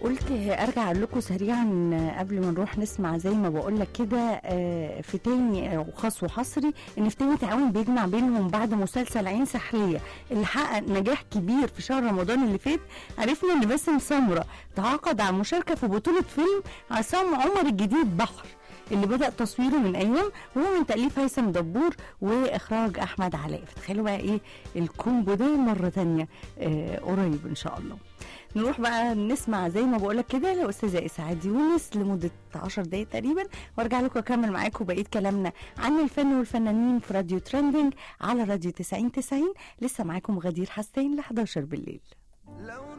قلت ارجع اقول لكم سريعا قبل ما نروح نسمع زي ما بقول لك كده آه، في تاني آه، وخاص وحصري ان في تاني تعاون بيجمع بينهم بعد مسلسل عين سحريه اللي حقق نجاح كبير في شهر رمضان اللي فات عرفنا ان باسم سمره تعاقد على المشاركه في بطوله فيلم عصام عمر الجديد بحر اللي بدأ تصويره من أيام وهو من تأليف هيثم دبور وإخراج أحمد علاء فتخيلوا بقى إيه الكومبو ده مرة تانية آه قريب إن شاء الله نروح بقى نسمع زي ما بقولك كده لأستاذة إسعاد يونس لمدة 10 دقايق تقريبا وارجع لكم أكمل معاكم بقية كلامنا عن الفن والفنانين في راديو ترندنج على راديو 90 90 لسه معاكم غدير حسين ل 11 بالليل لو